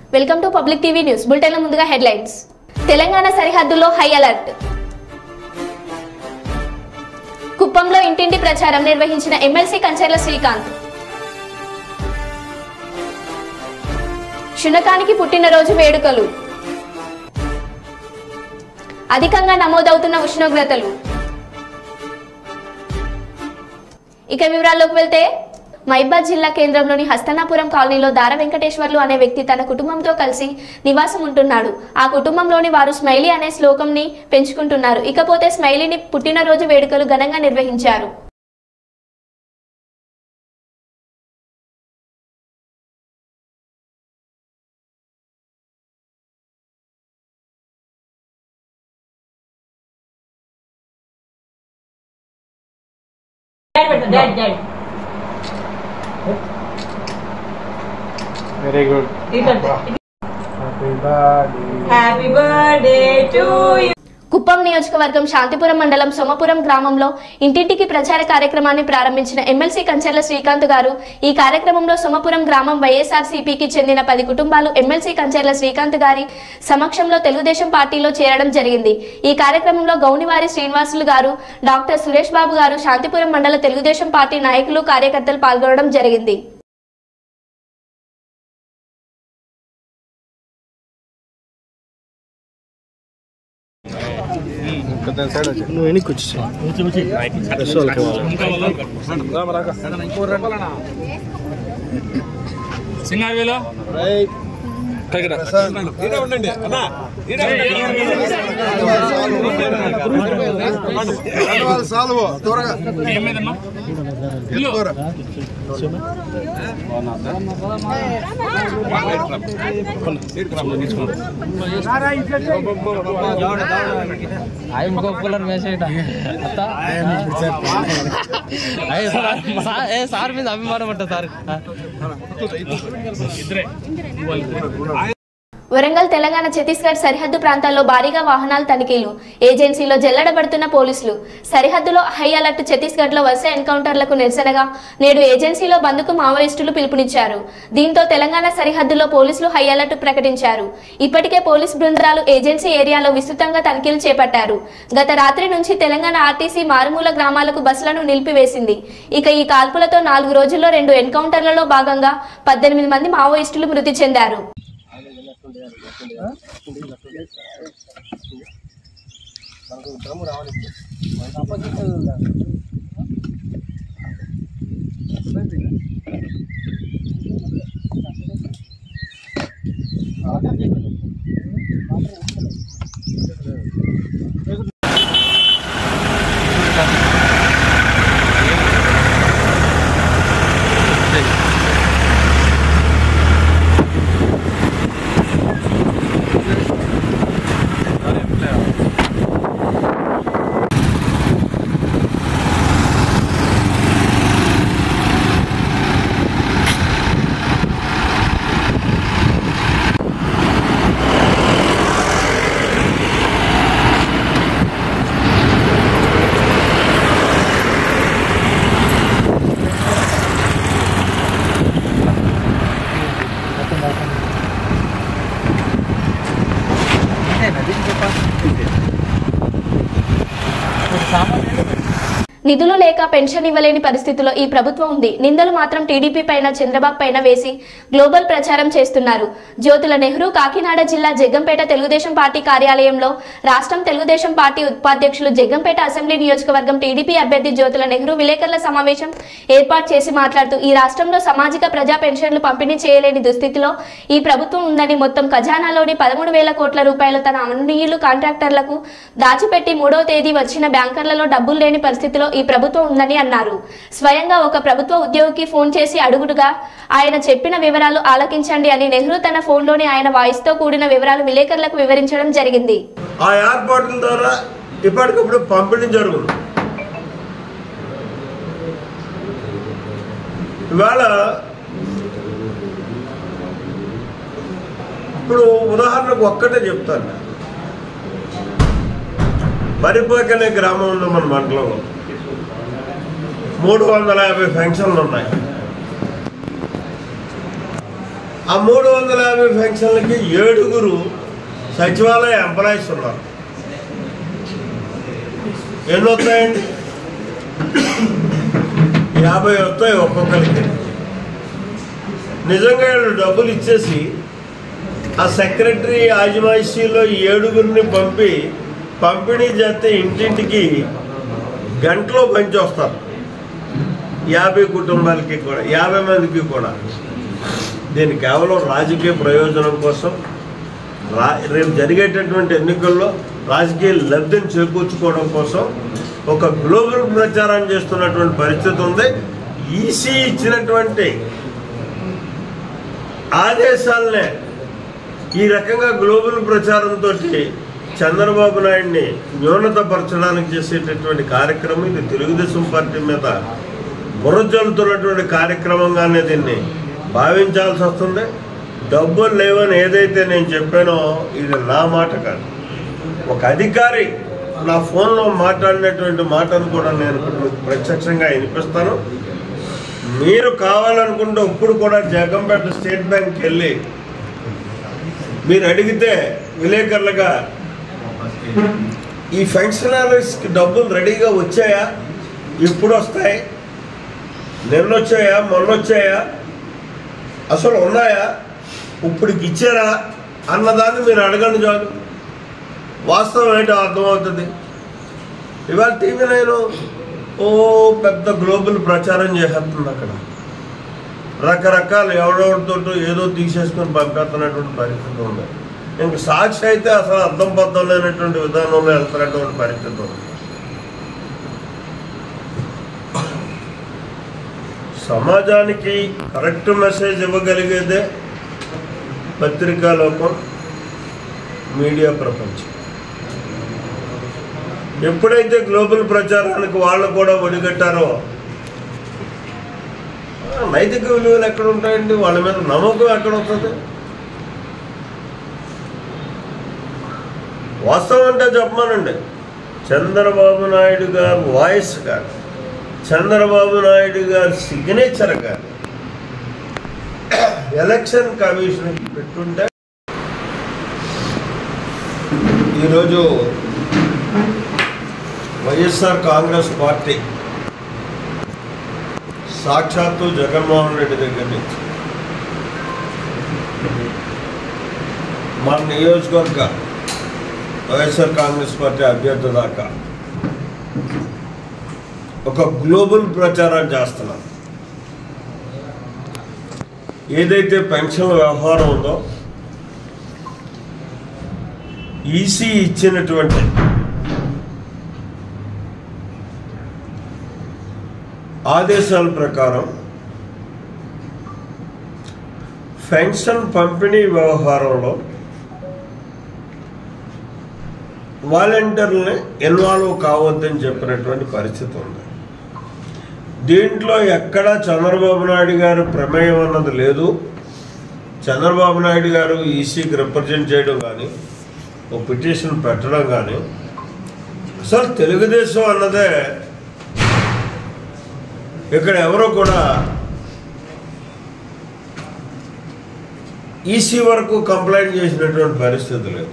Welcome to public TV news బులెటిన్ల ముందుగా headlines Telangana సరిహద్దుల్లో హై అలర్ట్ కుప్పంలో ఇంటింటి ప్రచారం నిర్వహించిన ఎమ్మెల్సీ కంచర్ల శ్రీకాంత్ శునకానికి పుట్టినరోజు వేడుకలు అధికంగా నమోదవుతున్న ఉష్ణోగ్రతలు ఇక వివరాల్లోకి వెళ్తే మైబాద్ జిల్లా కేంద్రంలోని హస్తనాపురం కాలనీలో దార వెంకటేశ్వర్లు అనే వ్యక్తి తన కుటుంబంతో కలిసి నివాసం ఉంటున్నాడు ఆ కుటుంబంలోని వారు స్మైలీ అనే శ్లోకంని పెంచుకుంటున్నారు ఇకపోతే స్మైలీని పుట్టినరోజు వేడుకలు ఘనంగా నిర్వహించారు very good happy birthday happy birthday to you Kuppam నియోజకవర్గం శాంతిపురం మండలం సోమపురం గ్రామంలో ఇంటింటికి ప్రచార కార్యక్రమాన్ని ప్రారంభించిన ఎమ్మెల్సీ కంచర్ల శ్రీకాంత్ గారు ఈ కార్యక్రమంలో సోమపురం గ్రామం వైఎస్ఆర్సీపీకి చెందిన పది కుటుంబాలు ఎమ్మెల్సీ కంచర్ల శ్రీకాంత్ గారి సమక్షంలో తెలుగుదేశం పార్టీలో చేరడం జరిగింది ఈ కార్యక్రమంలో గౌనివారి శ్రీనివాసులు గారు డాక్టర్ సురేష్ బాబు గారు శాంతిపురం మండల తెలుగుదేశం పార్టీ నాయకులు కార్యకర్తలు పాల్గొనడం జరిగింది నువ్వు వెనక్కి వచ్చేసి సింగారవేలో సాల్వ్ త్వరగా ఏం మీదన్నా ఇల్లు आई मुको कूलर में से आता आई सार ए सार में अभिमान पट्टा सार ఇద్దరే వరంగల్ తెలంగాణ ఛత్తీస్గఢ్ సరిహద్దు ప్రాంతాల్లో భారీగా వాహనాల తనిఖీలు ఏజెన్సీలో జల్లడబడుతున్న పోలీసులు సరిహద్దులో హై అలర్ట్ ఛత్తీస్గఢ్లో వరుస ఎన్కౌంటర్లకు నిరసనగా నేడు ఏజెన్సీలో బంద్కు మావోయిస్టులు పిలుపునిచ్చారు దీంతో తెలంగాణ సరిహద్దులో పోలీసులు హై అలర్ట్ ప్రకటించారు ఇప్పటికే పోలీస్ బృందాలు ఏజెన్సీ ఏరియాలో విస్తృతంగా తనిఖీలు చేపట్టారు గత రాత్రి నుంచి తెలంగాణ ఆర్టీసీ మారుమూల గ్రామాలకు బస్సులను నిలిపివేసింది ఇక ఈ కాల్పులతో నాలుగు రోజుల్లో రెండు ఎన్కౌంటర్లలో భాగంగా పద్దెనిమిది మంది మావోయిస్టులు మృతి చెందారు నిధులు లేక పెన్షన్ ఇవ్వలేని పరిస్థితిలో ఈ ప్రభుత్వం ఉంది నిందలు మాత్రం టీడీపీ పైన చంద్రబాబు పైన వేసి గ్లోబల్ ప్రచారం చేస్తున్నారు జ్యోతుల నెహ్రూ కాకినాడ జిల్లా జగ్గంపేట తెలుగుదేశం పార్టీ కార్యాలయంలో రాష్ట్రం తెలుగుదేశం పార్టీ ఉపాధ్యక్షులు జగ్గంపేట అసెంబ్లీ నియోజకవర్గం టీడీపీ అభ్యర్థి జ్యోతుల నెహ్రూ విలేకరుల సమావేశం ఏర్పాటు చేసి మాట్లాడుతూ ఈ రాష్ట్రంలో సామాజిక ప్రజా పెన్షన్లు పంపిణీ చేయలేని దుస్థితిలో ఈ ప్రభుత్వం ఉందని మొత్తం ఖజానాలోని పదమూడు వేల కోట్ల రూపాయలు తన అనునీయులు కాంట్రాక్టర్లకు దాచిపెట్టి మూడవ తేదీ వచ్చిన బ్యాంకర్లలో డబ్బులు లేని పరిస్థితిలో ఈ ప్రభుత్వం ఉందని అన్నారు స్వయంగా ఒక ప్రభుత్వ ఉద్యోగికి ఫోన్ చేసి అడుగుడుగా ఆయన చెప్పిన వివరాలు ఆలకించండి అని నెహ్రూ తన ఫోన్లోని ఆయన వాయిస్తో కూడిన వివరాలు విలేకరులకు వివరించడం జరిగింది ఆ ఏర్పాట్ల ద్వారా ఇప్పటికప్పుడు పంపిణీ జరుగును ఇవాళ ఇప్పుడు ఉదాహరణకు ఒక్కటే చెప్తాను మరిపోక అనే గ్రామం ఉంది మన మండలంలో మూడు వందల యాభై ఫంక్షన్లు ఉన్నాయి ఆ మూడు వందల యాభై ఫంక్షన్లకి ఏడుగురు సచివాలయ ఎంప్లాయీస్ ఉన్నారు ఎన్ని వస్తాయండి యాభై వస్తాయి ఒక్కొక్కరికి నిజంగా వీళ్ళు డబ్బులు ఇచ్చేసి ఆ సెక్రటరీ ఆజమాయిషీలో ఏడుగురిని పంపి పంపిణీ చేస్తే ఇంటింటికి గంటలో పంచి వస్తారు యాభై కుటుంబాలకి కూడా యాభై మందికి కూడా దీని కేవలం రాజకీయ ప్రయోజనం కోసం రా రేపు జరిగేటటువంటి ఎన్నికల్లో రాజకీయ లబ్ధిని చేకూర్చుకోవడం కోసం ఒక గ్లోబల్ ప్రచారం చేస్తున్నటువంటి పరిస్థితి ఉంది ఈసీ ఇచ్చినటువంటి ఆదేశాలనే ఈ రకంగా గ్లోబల్ ప్రచారంతో చంద్రబాబు నాయుడిని న్యూనతపరచడానికి చేసేటటువంటి కార్యక్రమం ఇది తెలుగుదేశం పార్టీ మీద బుర్రజల్లుతున్నటువంటి కార్యక్రమంగానే దీన్ని భావించాల్సి వస్తుంది డబ్బులు లేవని ఏదైతే నేను చెప్పానో ఇది నా మాట కాదు ఒక అధికారి నా ఫోన్లో మాట్లాడినటువంటి మాటను కూడా నేను ఇప్పుడు మీకు ప్రత్యక్షంగా వినిపిస్తాను మీరు కావాలనుకుంటే ఇప్పుడు కూడా జగంపేట స్టేట్ బ్యాంక్కి వెళ్ళి మీరు అడిగితే విలేకరులుగా ఈ ఫంక్షనరీస్కి డబ్బులు రెడీగా వచ్చాయా ఇప్పుడు వస్తాయి నిన్న వచ్చాయా మొన్న వచ్చాయా అసలు ఉన్నాయా ఇప్పటికి ఇచ్చారా అన్నదాన్ని మీరు అడగండి చాలు వాస్తవం ఏంటో అర్థమవుతుంది ఇవాళ టీవీ నేను ఓ పెద్ద గ్లోబల్ ప్రచారం చేసేస్తుంది అక్కడ రకరకాలు ఎవడెవరితోటో ఏదో తీసేసుకొని పంపేస్తున్నటువంటి పరిస్థితి ఉంది ఇంక సాక్షి అయితే అసలు అర్థం పద్ధం లేనటువంటి విధానంలో వెళ్తున్నటువంటి పరిస్థితి ఉంది సమాజానికి కరెక్ట్ మెసేజ్ ఇవ్వగలిగేదే పత్రికా లోకం మీడియా ప్రపంచం ఎప్పుడైతే గ్లోబల్ ప్రచారానికి వాళ్ళు కూడా ఒడిగట్టారో ఆ, నైతిక విలువలు ఎక్కడ ఉంటాయండి వాళ్ళ మీద నమ్మకం ఎక్కడ వస్తుంది వాస్తవం అంటే చెప్పమానండి చంద్రబాబు నాయుడు గారు వాయిస్ గారు చంద్రబాబు నాయుడు గారి సిగ్నేచర్ గారు ఎలక్షన్ కమిషన్ పెట్టుంటే ఈరోజు వైఎస్ఆర్ కాంగ్రెస్ పార్టీ సాక్షాత్తు జగన్మోహన్ రెడ్డి దగ్గర నుంచి మన నియోజకవర్గ వైఎస్ఆర్ కాంగ్రెస్ పార్టీ అభ్యర్థి దాకా ఒక గ్లోబల్ ప్రచారం చేస్తున్నారు ఏదైతే పెన్షన్ వ్యవహారం ఉందో ఈసీ ఇచ్చినటువంటి ఆదేశాల ప్రకారం పెన్షన్ పంపిణీ వ్యవహారంలో వాలంటీర్లని ఇన్వాల్వ్ కావద్దని చెప్పినటువంటి పరిస్థితి ఉంది దీంట్లో ఎక్కడా చంద్రబాబు నాయుడు గారు ప్రమేయం అన్నది లేదు చంద్రబాబు నాయుడు గారు ఈసీకి రిప్రజెంట్ చేయడం కానీ ఒక పిటిషన్ పెట్టడం కానీ అసలు తెలుగుదేశం అన్నదే ఇక్కడ ఎవరో కూడా ఈసీ వరకు కంప్లైంట్ చేసినటువంటి పరిస్థితి లేదు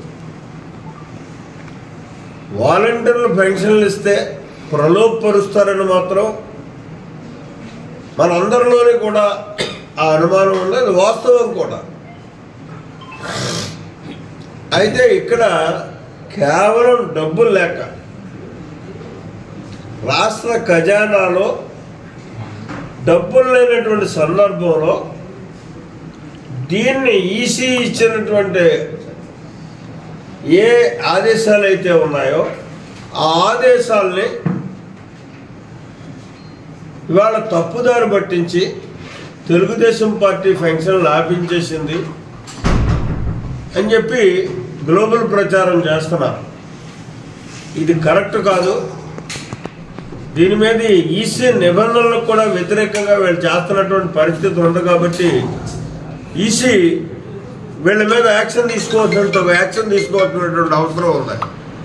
వాలంటీర్లు పెన్షన్లు ఇస్తే ప్రలోభపరుస్తారని మాత్రం మనందరిలోని కూడా ఆ అనుమానం ఉంది అది వాస్తవం కూడా అయితే ఇక్కడ కేవలం డబ్బులు లేక రాష్ట్ర ఖజానాలో డబ్బులు లేనటువంటి సందర్భంలో దీన్ని ఈసీ ఇచ్చినటువంటి ఏ ఆదేశాలు అయితే ఉన్నాయో ఆ ఆదేశాల్ని ఇవాళ తప్పుదారి పట్టించి తెలుగుదేశం పార్టీ ఫంక్షన్ ఆపించేసింది అని చెప్పి గ్లోబల్ ప్రచారం చేస్తున్నారు ఇది కరెక్ట్ కాదు దీని మీద ఈసీ నిబంధనలకు కూడా వ్యతిరేకంగా వీళ్ళు చేస్తున్నటువంటి పరిస్థితి ఉంది కాబట్టి ఈసీ వీళ్ళ మీద యాక్షన్ తీసుకోవాల్సినంత యాక్షన్ తీసుకోవాల్సినటువంటి అవసరం ఉంది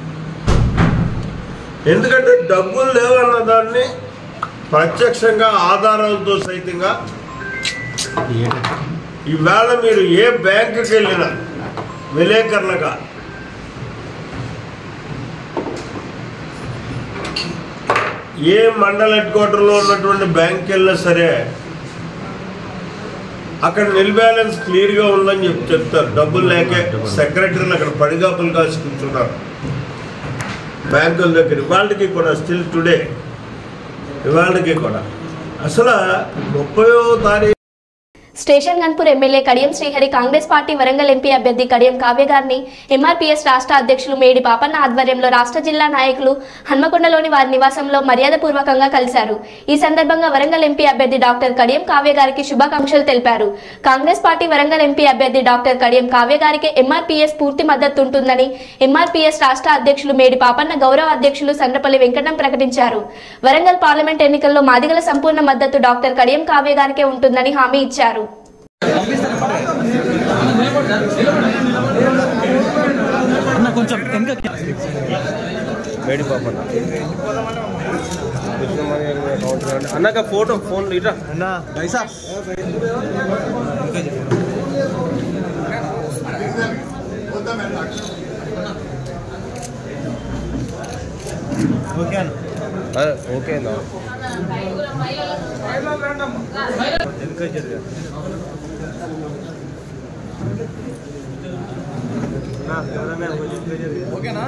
ఎందుకంటే డబ్బులు లేవన్న దాన్ని ప్రత్యక్షంగా ఆధారాలతో సైతంగా ఈవేళ మీరు ఏ బ్యాంకుకి వెళ్ళినా విలేకరులుగా ఏ మండల హెడ్ క్వార్టర్లో ఉన్నటువంటి బ్యాంక్కి వెళ్ళినా సరే అక్కడ నిల్ బ్యాలెన్స్ క్లియర్గా ఉందని చెప్పి చెప్తారు డబ్బులు లేకే సెక్రటరీలు అక్కడ పడిగాపులు కాల్చి కూర్చున్నారు బ్యాంకుల దగ్గర ఇవాళకి కూడా స్టిల్ టుడే ఇవాళకి కూడా అసలు ముప్పయో తారీఖు station Ghanpur MLA Kadiyam Srihari Congress party Warangal MP అభ్యర్థి కడియం కావ్య గారిని ఎంఆర్పీఎస్ రాష్ట్ర అధ్యక్షులు మేడి పాపన్న ఆధ్వర్యంలో రాష్ట్ర జిల్లా నాయకులు హన్మకొండలోని వారి నివాసంలో మర్యాదపూర్వకంగా కలిశారు ఈ సందర్భంగా వరంగల్ ఎంపీ అభ్యర్థి డాక్టర్ కడియం కావ్య గారికి శుభాకాంక్షలు తెలిపారు కాంగ్రెస్ పార్టీ వరంగల్ ఎంపీ అభ్యర్థి డాక్టర్ కడియం కావ్య గారికి ఎంఆర్పీఎస్ పూర్తి మద్దతు ఉంటుందని ఎంఆర్పీఎస్ రాష్ట్ర అధ్యక్షులు మేడి పాపన్న గౌరవ అధ్యక్షులు సండ్రపల్లి వెంకటం ప్రకటించారు వరంగల్ పార్లమెంట్ ఎన్నికల్లో మాదిగల సంపూర్ణ మద్దతు డాక్టర్ కడియం కావ్య గారికే ఉంటుందని హామీ ఇచ్చారు అన్నక ఫోటో ఫోన్ ఇట్రా అన్నా పైసా ఓకే అన్న ఓకే అన్న ఓకేనా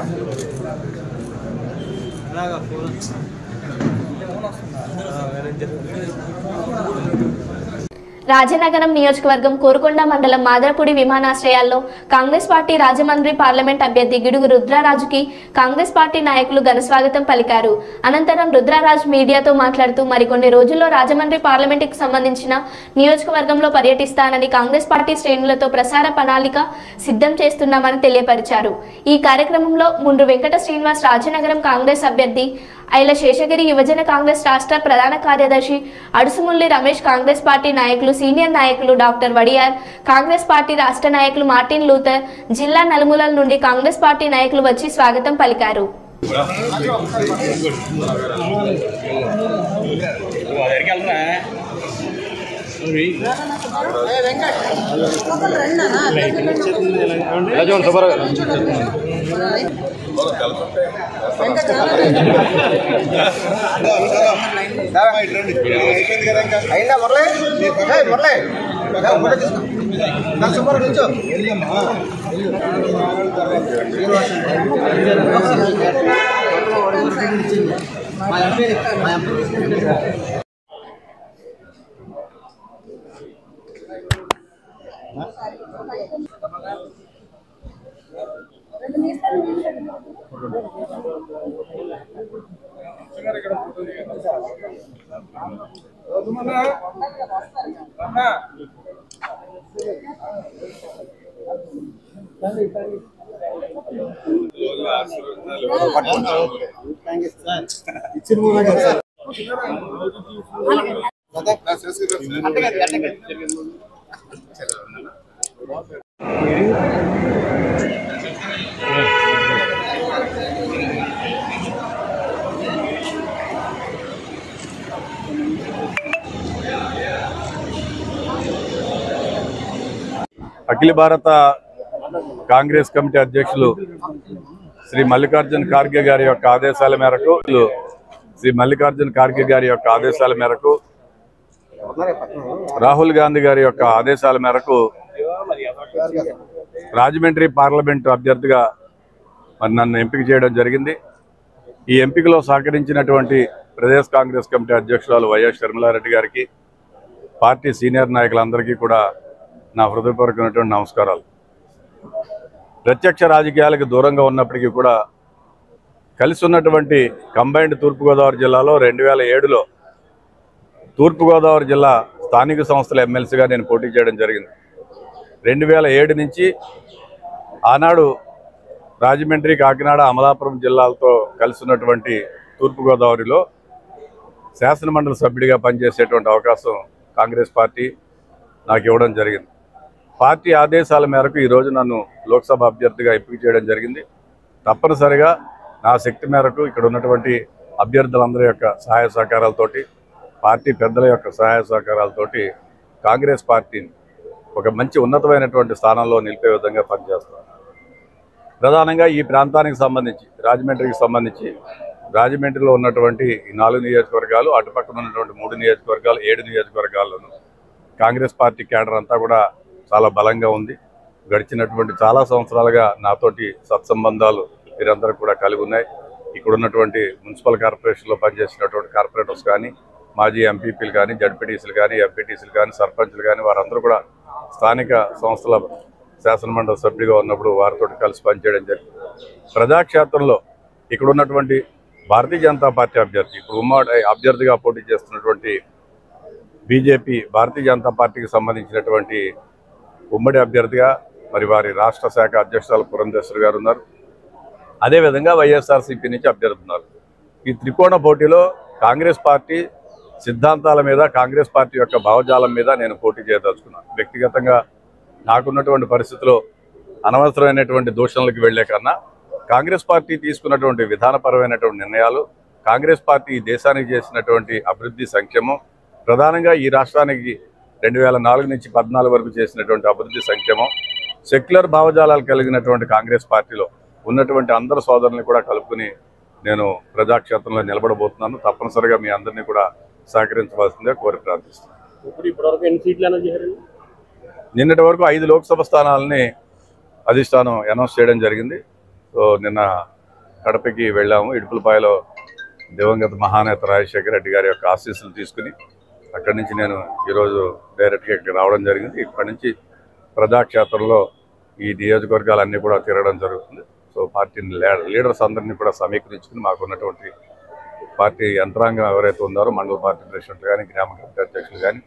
రాజనగరం నియోజకవర్గం కోరుకొండ మండలం మాదరపూడి విమానాశ్రయాల్లో కాంగ్రెస్ పార్టీ రాజమండ్రి పార్లమెంట్ అభ్యర్థి గిడుగు రుద్రారాజుకి కాంగ్రెస్ పార్టీ నాయకులు ఘనస్వాగతం పలికారు అనంతరం రుద్రారాజు మీడియాతో మాట్లాడుతూ మరికొన్ని రోజుల్లో రాజమండ్రి పార్లమెంటుకు సంబంధించిన నియోజకవర్గంలో పర్యటిస్తానని కాంగ్రెస్ పార్టీ శ్రేణులతో ప్రసార ప్రణాళిక సిద్ధం చేస్తున్నామని తెలియపరిచారు ఈ కార్యక్రమంలో ముండ్రు వెంకట శ్రీనివాస్ రాజనగరం కాంగ్రెస్ అభ్యర్థి ఐల శేషగిరి యువజన కాంగ్రెస్ రాష్ట్ర ప్రధాన కార్యదర్శి అడుసుముల్లి రమేష్ కాంగ్రెస్ పార్టీ నాయకులు సీనియర్ నాయకులు డాక్టర్ వడియార్ కాంగ్రెస్ పార్టీ రాష్ట్ర నాయకులు మార్టిన్ లూథర్ జిల్లా నలుమూలల నుండి కాంగ్రెస్ పార్టీ నాయకులు వచ్చి స్వాగతం పలికారు అయిందా మురళి ఏయ్, మురళి దా, ఫోటో తీసుకో నా సుమారు నుంచో అఖిల భారత కాంగ్రెస్ కమిటీ అధ్యక్షులు శ్రీ మల్లికార్జున్ ఖార్గే గారి యొక్క ఆదేశాల మేరకు శ్రీ మల్లికార్జున్ ఖార్గే గారి యొక్క ఆదేశాల మేరకు రాహుల్ గాంధీ గారి యొక్క ఆదేశాల మేరకు రాజమండ్రి పార్లమెంటు అభ్యర్థిగా మరి నన్ను ఎంపిక చేయడం జరిగింది ఈ ఎంపికలో సహకరించినటువంటి ప్రదేశ్ కాంగ్రెస్ కమిటీ అధ్యక్షురాలు వైఎస్ షర్మిలారెడ్డి గారికి పార్టీ సీనియర్ నాయకులందరికీ కూడా నా హృదయపూర్వకమైనటువంటి నమస్కారాలు ప్రత్యక్ష రాజకీయాలకు దూరంగా ఉన్నప్పటికీ కూడా కలిసి ఉన్నటువంటి కంబైన్డ్ తూర్పుగోదావరి జిల్లాలో రెండు వేల ఏడులో తూర్పుగోదావరి జిల్లా స్థానిక సంస్థల ఎమ్మెల్సీగా నేను పోటీ చేయడం జరిగింది రెండు వేల ఏడు నుంచి ఆనాడు రాజమండ్రి కాకినాడ అమలాపురం జిల్లాలతో కలిసి ఉన్నటువంటి తూర్పుగోదావరిలో శాసనమండలి సభ్యుడిగా పనిచేసేటువంటి అవకాశం కాంగ్రెస్ పార్టీ నాకు ఇవ్వడం జరిగింది పార్టీ ఆదేశాల మేరకు ఈరోజు నన్ను లోక్సభ అభ్యర్థిగా ఎంపిక చేయడం జరిగింది తప్పనిసరిగా నా శక్తి మేరకు ఇక్కడ ఉన్నటువంటి అభ్యర్థులందరి యొక్క సహాయ సహకారాలతోటి పార్టీ పెద్దల యొక్క సహాయ సహకారాలతోటి కాంగ్రెస్ పార్టీని ఒక మంచి ఉన్నతమైనటువంటి స్థానంలో నిలిపే విధంగా పనిచేస్తున్నాను ప్రధానంగా ఈ ప్రాంతానికి సంబంధించి రాజమండ్రికి సంబంధించి రాజమండ్రిలో ఉన్నటువంటి ఈ నాలుగు నియోజకవర్గాలు అటుపక్కన ఉన్నటువంటి మూడు నియోజకవర్గాలు ఏడు నియోజకవర్గాల్లోనూ కాంగ్రెస్ పార్టీ కేడర్ అంతా కూడా చాలా బలంగా ఉంది గడిచినటువంటి చాలా సంవత్సరాలుగా నాతోటి సత్సంబంధాలు వీరందరూ కూడా కలిగి ఉన్నాయి ఇక్కడ ఉన్నటువంటి మున్సిపల్ కార్పొరేషన్లో పనిచేసినటువంటి కార్పొరేటర్స్ కానీ మాజీ ఎంపీపీలు కానీ జడ్పీటీసీలు కానీ ఎంపీటీసీలు కానీ సర్పంచ్లు కానీ వారందరూ కూడా స్థానిక సంస్థల శాసనమండలి సభ్యుడిగా ఉన్నప్పుడు వారితో కలిసి పనిచేయడం జరిగింది ప్రజాక్షేత్రంలో ఇక్కడ ఉన్నటువంటి భారతీయ జనతా పార్టీ అభ్యర్థి ఇప్పుడు ఉమ్మడి అభ్యర్థిగా పోటీ చేస్తున్నటువంటి బీజేపీ భారతీయ జనతా పార్టీకి సంబంధించినటువంటి ఉమ్మడి అభ్యర్థిగా మరి వారి రాష్ట్ర శాఖ అధ్యక్షురాలు పురంధేశ్వర్ గారు ఉన్నారు అదేవిధంగా వైఎస్ఆర్సీపీ నుంచి అభ్యర్థి ఉన్నారు ఈ త్రికోణ పోటీలో కాంగ్రెస్ పార్టీ సిద్ధాంతాల మీద కాంగ్రెస్ పార్టీ యొక్క భావజాలం మీద నేను పోటీ చేయదలుచుకున్నాను వ్యక్తిగతంగా నాకున్నటువంటి పరిస్థితిలో అనవసరమైనటువంటి దూషణలకు వెళ్లే కన్నా కాంగ్రెస్ పార్టీ తీసుకున్నటువంటి విధానపరమైనటువంటి నిర్ణయాలు కాంగ్రెస్ పార్టీ ఈ దేశానికి చేసినటువంటి అభివృద్ధి సంక్షేమం ప్రధానంగా ఈ రాష్ట్రానికి రెండు వేల నాలుగు నుంచి పద్నాలుగు వరకు చేసినటువంటి అభివృద్ధి సంక్షేమం సెక్యులర్ భావజాలాలు కలిగినటువంటి కాంగ్రెస్ పార్టీలో ఉన్నటువంటి అందరు సోదరుల్ని కూడా కలుపుకుని నేను ప్రజాక్షేత్రంలో నిలబడబోతున్నాను తప్పనిసరిగా మీ అందరినీ కూడా సహకరించవలసిందిగా కోరి ప్రార్థిస్తున్నాను ఇప్పుడు ఇప్పటివరకు ఎన్ని సీట్లు అనౌన్స్ చేశారండి నిన్నటి వరకు ఐదు లోక్సభ స్థానాలని అధిష్టానం అనౌన్స్ చేయడం జరిగింది సో నిన్న కడపకి వెళ్ళాము ఇడుపులపాయలో దివంగత మహానేత రాజశేఖర రెడ్డి గారి యొక్క ఆశీస్సులు తీసుకుని అక్కడి నుంచి నేను ఈరోజు డైరెక్ట్గా ఇక్కడ రావడం జరిగింది ఇక్కడి నుంచి ప్రజాక్షేత్రంలో ఈ నియోజకవర్గాలన్నీ కూడా తిరగడం జరుగుతుంది సో పార్టీ లీడర్స్ అందరినీ కూడా సమీకరించుకుని మాకు ఉన్నటువంటి పార్టీ యంత్రాంగం ఎవరైతే ఉన్నారో మండల పార్టీ ప్రెసిడెంట్లు కానీ గ్రామ కమిటీ అధ్యక్షులు కానీ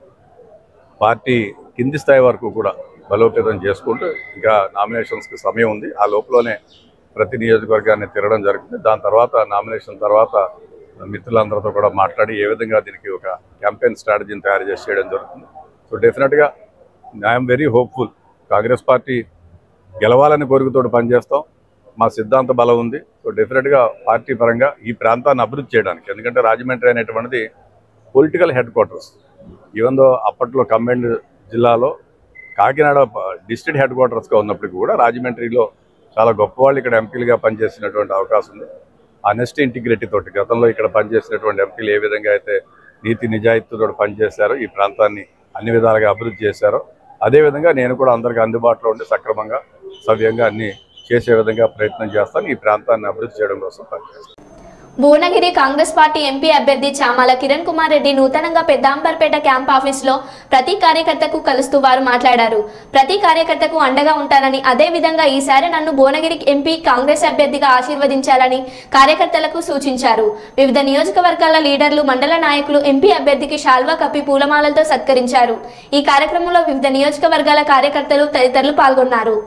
పార్టీ కింది స్థాయి వరకు కూడా బలోపేతం చేసుకుంటూ ఇంకా నామినేషన్స్కి సమయం ఉంది ఆ లోపలనే ప్రతి నియోజకవర్గాన్ని తిరగడం జరుగుతుంది దాని తర్వాత నామినేషన్ తర్వాత మిత్రులందరితో కూడా మాట్లాడి ఏ విధంగా దీనికి ఒక క్యాంపెయిన్ స్ట్రాటజీని తయారు చేసి చేయడం జరుగుతుంది సో డెఫినెట్గా I'm very hopeful Congress party గెలవాలని కోరికతోటి పనిచేస్తాం మా సిద్ధాంత బలం ఉంది సో డెఫినెట్గా పార్టీ పరంగా ఈ ప్రాంతాన్ని అభివృద్ధి చేయడానికి ఎందుకంటే రాజమండ్రి అనేటువంటిది political headquarters even though అప్పట్లో కంబైన్డ్ జిల్లాలో కాకినాడ డిస్ట్రిక్ట్ హెడ్ క్వార్టర్స్గా ఉన్నప్పటికీ కూడా రాజమండ్రిలో చాలా గొప్ప వాళ్ళు ఇక్కడ ఎంపీలుగా పనిచేసినటువంటి అవకాశం ఉంది ఆనెస్ట్ ఇంటిగ్రిటీ తోటి గతంలో ఇక్కడ పనిచేసినటువంటి ఎంపీలు ఏ విధంగా అయితే నీతి నిజాయితీతో పనిచేశారో ఈ ప్రాంతాన్ని అన్ని విధాలుగా అభివృద్ధి చేశారో అదేవిధంగా నేను కూడా అందరికీ అందుబాటులో ఉండి సక్రమంగా సవ్యంగా అన్ని చేసే విధంగా ప్రయత్నం చేస్తాను ఈ ప్రాంతాన్ని అభివృద్ధి చేయడం కోసం పనిచేస్తాను భువనగిరి కాంగ్రెస్ పార్టీ ఎంపీ అభ్యర్థి చామాల కిరణ్ కుమార్ రెడ్డి నూతనంగా పెద్దాంబర్పేట క్యాంప్ ఆఫీస్లో ప్రతి కార్యకర్తకు కలుస్తూ వారు మాట్లాడారు ప్రతి కార్యకర్తకు అండగా ఉంటానని అదే విధంగా ఈసారి నన్ను భువనగిరి ఎంపీ కాంగ్రెస్ అభ్యర్థిగా ఆశీర్వదించాలని కార్యకర్తలకు సూచించారు వివిధ నియోజకవర్గాల లీడర్లు మండల నాయకులు ఎంపీ అభ్యర్థికి శాల్వా కప్పి పూలమాలలతో సత్కరించారు ఈ కార్యక్రమంలో వివిధ నియోజకవర్గాల కార్యకర్తలు తదితరులు పాల్గొన్నారు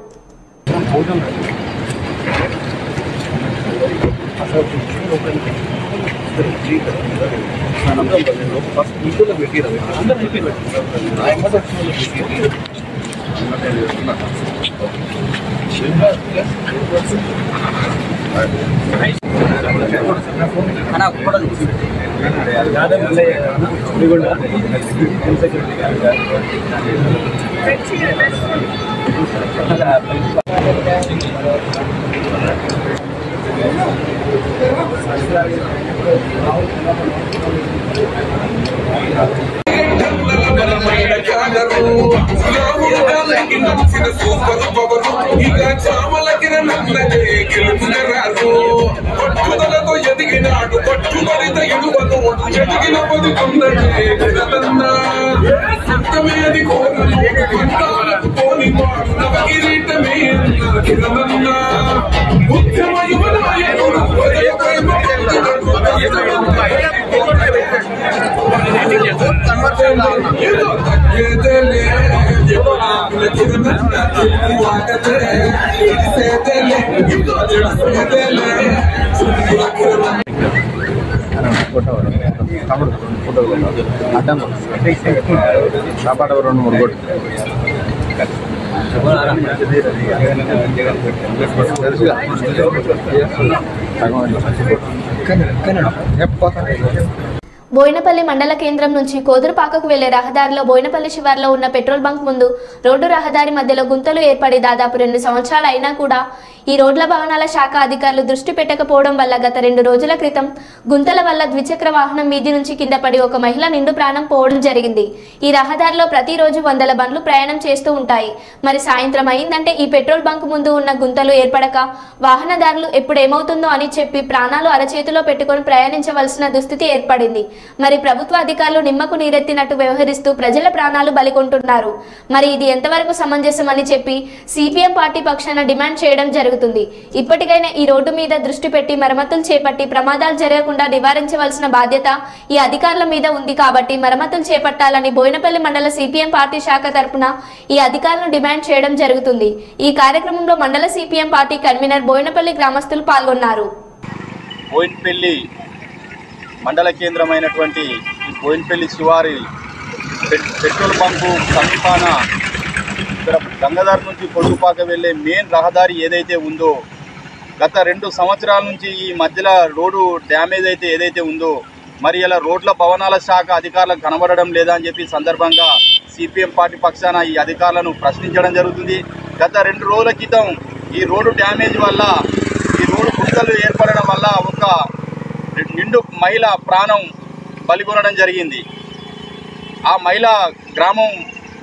పట్టుదలతో ఎదిగినాడు పట్టుదలిత ఎడువను ఎదిగిన పొందడే జగదన్నా సత్యమేది కోరను కంటాలకు పోని వాడు నవ కిరీటమే అన్న కిరణన్నా ఉద్యమ యువనాయకుడు ఉదయ ప్రేమ ఏదో తగ్గేదేలే యువనాకుల కిరణన్నా వాగదే సేదేలే ఇంకో జడసేదేలే రెండు మూడు కొట్టు బోయినపల్లి మండల కేంద్రం నుంచి కోదురుపాకకు వెళ్లే రహదారిలో బోయినపల్లి శివార్లో ఉన్న పెట్రోల్ బంక్ ముందు రోడ్డు రహదారి మధ్యలో గుంతలు ఏర్పడి దాదాపు రెండు సంవత్సరాలు అయినా కూడా ఈ రోడ్ల భవనాల శాఖ అధికారులు దృష్టి పెట్టకపోవడం వల్ల గత రెండు రోజుల క్రితం గుంతల వల్ల ద్విచక్ర వాహనం మీది నుంచి కింద పడి ఒక మహిళ నిండు ప్రాణం పోవడం జరిగింది ఈ రహదారిలో ప్రతిరోజు వందల బండ్లు ప్రయాణం చేస్తూ ఉంటాయి మరి సాయంత్రం అయిందంటే ఈ పెట్రోల్ బంక్ ముందు ఉన్న గుంతలు ఏర్పడక వాహనదారులు ఎప్పుడు ఏమవుతుందో అని చెప్పి ప్రాణాలు అరచేతిలో పెట్టుకొని ప్రయాణించవలసిన దుస్థితి ఏర్పడింది మరి ప్రభుత్వ అధికారులు నిమ్మకు నీరెత్తినట్టు వ్యవహరిస్తూ ప్రజల ప్రాణాలు బలికొంటున్నారు మరి ఇది ఎంతవరకు సమంజసం అని చెప్పి సిపిఎం పార్టీ పక్షాన డిమాండ్ చేయడం జరుగుతుంది ఇప్పటికైనా ఈ రోడ్డు మీద దృష్టి పెట్టి మరమ్మతులు చేపట్టి ప్రమాదాలు జరగకుండా నివారించవలసిన బాధ్యత ఈ అధికారుల మీద ఉంది కాబట్టి మరమ్మతులు చేపట్టాలని బోయినపల్లి మండల సిపిఎం పార్టీ శాఖ తరపున ఈ అధికారులను డిమాండ్ చేయడం జరుగుతుంది ఈ కార్యక్రమంలో మండల సిపిఎం పార్టీ కన్వీనర్ బోయినపల్లి గ్రామస్తులు పాల్గొన్నారు బోయిన్పల్లి మండల కేంద్రమైనటువంటి ఈ బోయిన్పల్లి శివారి పెట్- పెట్రోల్ బంకు సమీపాన ఇక్కడ గంగాధర్ నుంచి పొడుగుపాక వెళ్ళే మెయిన్ రహదారి ఏదైతే ఉందో గత రెండు సంవత్సరాల నుంచి ఈ మధ్యలో రోడ్డు డ్యామేజ్ అయితే ఏదైతే ఉందో మరి ఇలా రోడ్ల భవనాల శాఖ అధికారులకు కనబడడం లేదా అని చెప్పి సందర్భంగా సిపిఎం పార్టీ పక్షాన ఈ అధికారులను ప్రశ్నించడం జరుగుతుంది గత రెండు రోజుల క్రితం ఈ రోడ్డు డ్యామేజ్ వల్ల ఈ రోడ్డు గుంతలు ఏర్పడడం వల్ల ఒక నిండు మహిళ ప్రాణం బలిగొనడం జరిగింది ఆ మహిళ గ్రామం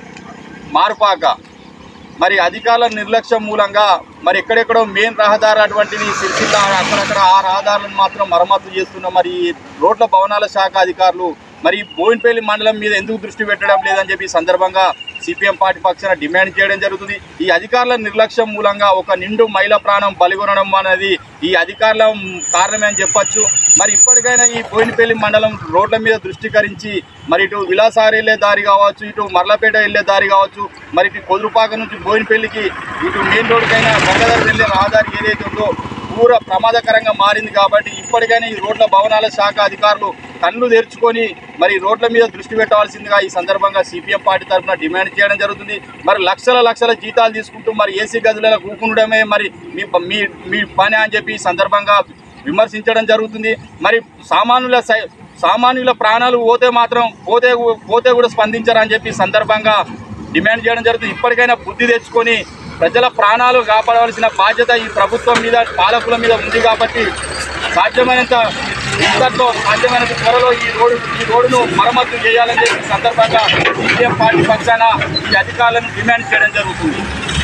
మారుపాక మరి అధికారుల నిర్లక్ష్యం మూలంగా మరి ఎక్కడెక్కడో మెయిన్ రహదారి అటువంటిది సిరిసిల్ల అక్కడక్కడ ఆ రహదారులను మాత్రం మరమ్మతు చేస్తున్న మరి ఈ రోడ్ల భవనాల శాఖ అధికారులు మరి బోయిన్పల్లి మండలం మీద ఎందుకు దృష్టి పెట్టడం లేదని చెప్పి ఈ సందర్భంగా సిపిఎం పార్టీ పక్షాన డిమాండ్ చేయడం జరుగుతుంది ఈ అధికారుల నిర్లక్ష్యం మూలంగా ఒక నిండు మహిళ ప్రాణం బలిగొనడం అనేది ఈ అధికారుల కారణమే అని చెప్పొచ్చు మరి ఇప్పటికైనా ఈ బోయినపల్లి మండలం రోడ్ల మీద దృష్టికరించి మరి ఇటు విలాసారి వెళ్ళే దారి కావచ్చు ఇటు మర్లపేట వెళ్ళే దారి కావచ్చు మరి ఇటు కొదురుపాక నుంచి బోయినపల్లికి ఇటు మెయిన్ రోడ్డుకైనా గంగాధర్ వెళ్ళే రహదారి ఏదైతే ఉందో పూర ప్రమాదకరంగా మారింది కాబట్టి ఇప్పటికైనా ఈ రోడ్ల భవనాల శాఖ అధికారులు కళ్ళు తెరుచుకొని మరి రోడ్ల మీద దృష్టి పెట్టవలసిందిగా ఈ సందర్భంగా సిపిఎం పార్టీ తరఫున డిమాండ్ చేయడం జరుగుతుంది మరి లక్షల లక్షల జీతాలు తీసుకుంటూ మరి ఏసీ గదులలో కూకుండడమే మరి మీ మీ మీ పని అని చెప్పి ఈ సందర్భంగా విమర్శించడం జరుగుతుంది మరి సామాన్యుల సై- సామాన్యుల ప్రాణాలు పోతే మాత్రం పోతే పోతే కూడా స్పందించారని చెప్పి ఈ సందర్భంగా డిమాండ్ చేయడం జరుగుతుంది ఇప్పటికైనా బుద్ధి తెచ్చుకొని ప్రజల ప్రాణాలు కాపాడవలసిన బాధ్యత ఈ ప్రభుత్వం మీద పాలకుల మీద ఉంది కాబట్టి సాధ్యమైనంత ఇంతట్లో సాధ్యమైనంత త్వరలో ఈ రోడ్డు ఈ రోడ్డును మరమ్మతు చేయాలని చెప్పి ఈ సందర్భంగా సీపీఎం పార్టీ పక్షాన ఈ అధికారులను డిమాండ్ చేయడం జరుగుతుంది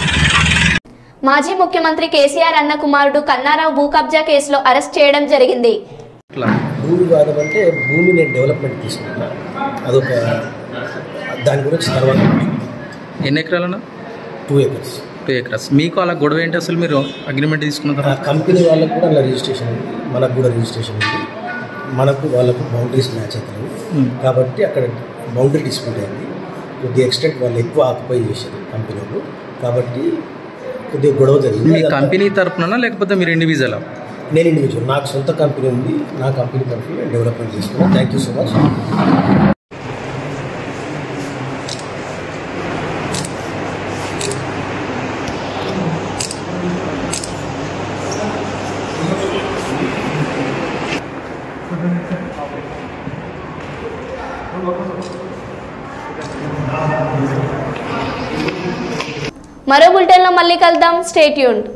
మాజీ ముఖ్యమంత్రి కేసీఆర్ అన్న కుమారుడు కన్నారావు భూ కబ్జా కేసులో అరెస్ట్ చేయడం జరిగింది భూ వివాదం అంటే భూమి నేను డెవలప్మెంట్ తీసుకుంటా అదొక దాని గురించి తర్వాత ఎన్ని ఎకరాలన్నా టూ ఎకర్స్ టూ ఎకరాస్ మీకు అలా గొడవ ఏంటి అసలు మీరు అగ్రిమెంట్ తీసుకున్న ఆ తర్వాత కంపెనీ వాళ్ళకు కూడా అలా రిజిస్ట్రేషన్ ఉంది మనకు కూడా రిజిస్ట్రేషన్ ఉంది మనకు వాళ్ళకు బౌండరీస్ మ్యాచ్ అవుతాయి Hmm. కాబట్టి అక్కడ బౌండరీ డిస్ప్యూట్ అయింది కొద్దిగా ఎక్స్టెంట్ వాళ్ళు ఎక్కువ ఆక్యుపై చేశారు కంపెనీలు కాబట్టి కొద్దిగా గొడవ జరిగింది మీ కంపెనీ తరపున లేకపోతే మీరు ఇండివిజువల్ నేను ఇండివిజువల్ నాకు సొంత కంపెనీ ఉంది నా కంపెనీ తరఫున నేను డెవలప్మెంట్ చేసుకున్నాను థ్యాంక్ యూ సో మచ్ మరో బులెటిన్లో మళ్ళీ కలుద్దాం స్టేట్యూన్